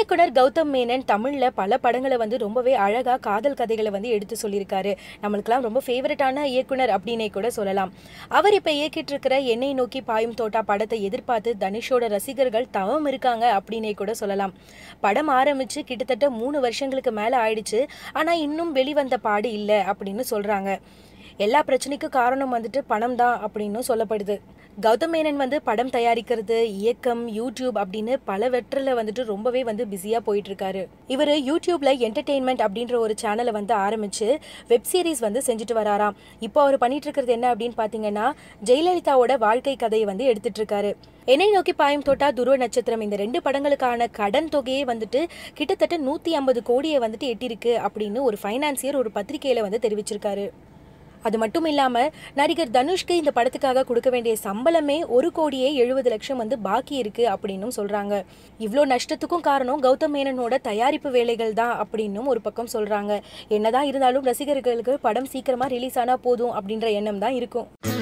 இயக்குனர் கௌதம் மேனன் தமிழ்ல பல படங்களை வந்து ரொம்பவே அழகா காதல் கதைகளை வந்து எடுத்து சொல்லியிருக்காரு நம்மளுக்கெல்லாம் ரொம்ப ஃபேவரட்டான இயக்குனர் அப்படின்னே கூட சொல்லலாம் அவர் இப்ப இயக்கிட்டு இருக்கிற என்னை நோக்கி பாயும் தோட்டா படத்தை எதிர்பார்த்து தனுஷோட ரசிகர்கள் தவம் இருக்காங்க அப்படின்னே கூட சொல்லலாம் படம் ஆரம்பிச்சு கிட்டத்தட்ட மூணு வருஷங்களுக்கு மேல ஆயிடுச்சு ஆனா இன்னும் வெளிவந்த பாடு இல்லை அப்படின்னு சொல்றாங்க எல்லா பிரச்சனைக்கும் காரணம் வந்துட்டு பணம் தான் அப்படின்னு சொல்லப்படுது கௌதம் மேனன் வந்து படம் தயாரிக்கிறது இயக்கம் யூடியூப் அப்படின்னு பலவற்றில் வந்துட்டு ரொம்பவே வந்து பிஸியாக போயிட்டு இருக்காரு இவர் யூடியூப்ல என்டர்டெயின்மெண்ட் அப்படின்ற ஒரு சேனலை வந்து ஆரம்பிச்சு வெப் சீரிஸ் வந்து செஞ்சுட்டு வராராம் இப்போ அவர் பண்ணிட்டு இருக்கிறது என்ன அப்படின்னு பார்த்தீங்கன்னா ஜெயலலிதாவோட வாழ்க்கை கதையை வந்து எடுத்துட்டு இருக்காரு என்னை நோக்கி பாயும் தோட்டா துருவ நட்சத்திரம் இந்த ரெண்டு படங்களுக்கான கடன் தொகையே வந்துட்டு கிட்டத்தட்ட நூற்றி ஐம்பது கோடியை வந்துட்டு எட்டியிருக்கு அப்படின்னு ஒரு ஃபைனான்சியர் ஒரு பத்திரிகையில் வந்து தெரிவிச்சிருக்காரு அது மட்டும் இல்லாம நடிகர் தனுஷ்க்கு இந்த படத்துக்காக கொடுக்க வேண்டிய சம்பளமே ஒரு கோடியே எழுபது லட்சம் வந்து பாக்கி இருக்கு அப்படின்னும் சொல்றாங்க இவ்வளோ நஷ்டத்துக்கும் காரணம் கௌதம் மேனனோட தயாரிப்பு வேலைகள் தான் அப்படின்னும் ஒரு பக்கம் சொல்றாங்க என்னதான் இருந்தாலும் ரசிகர்களுக்கு படம் சீக்கிரமா ரிலீஸ் ஆனா போதும் அப்படின்ற எண்ணம் தான் இருக்கும்